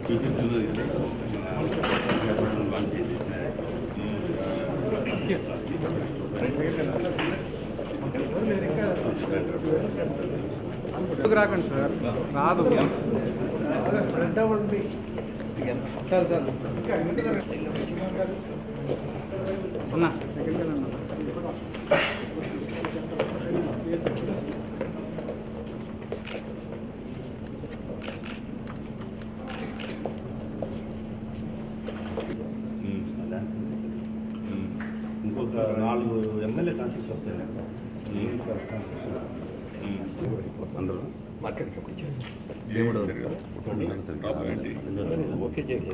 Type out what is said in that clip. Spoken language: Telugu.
టీచర్ రాకండి సార్ రాదు స్ప్రెడ్ అవ్వండి సార్ సార్ అన్నా ఇంకొక నాలుగు ఎమ్మెల్యే కాన్స్టిట్యూన్స్ వస్తాయి అందరూ ఓకే చేయండి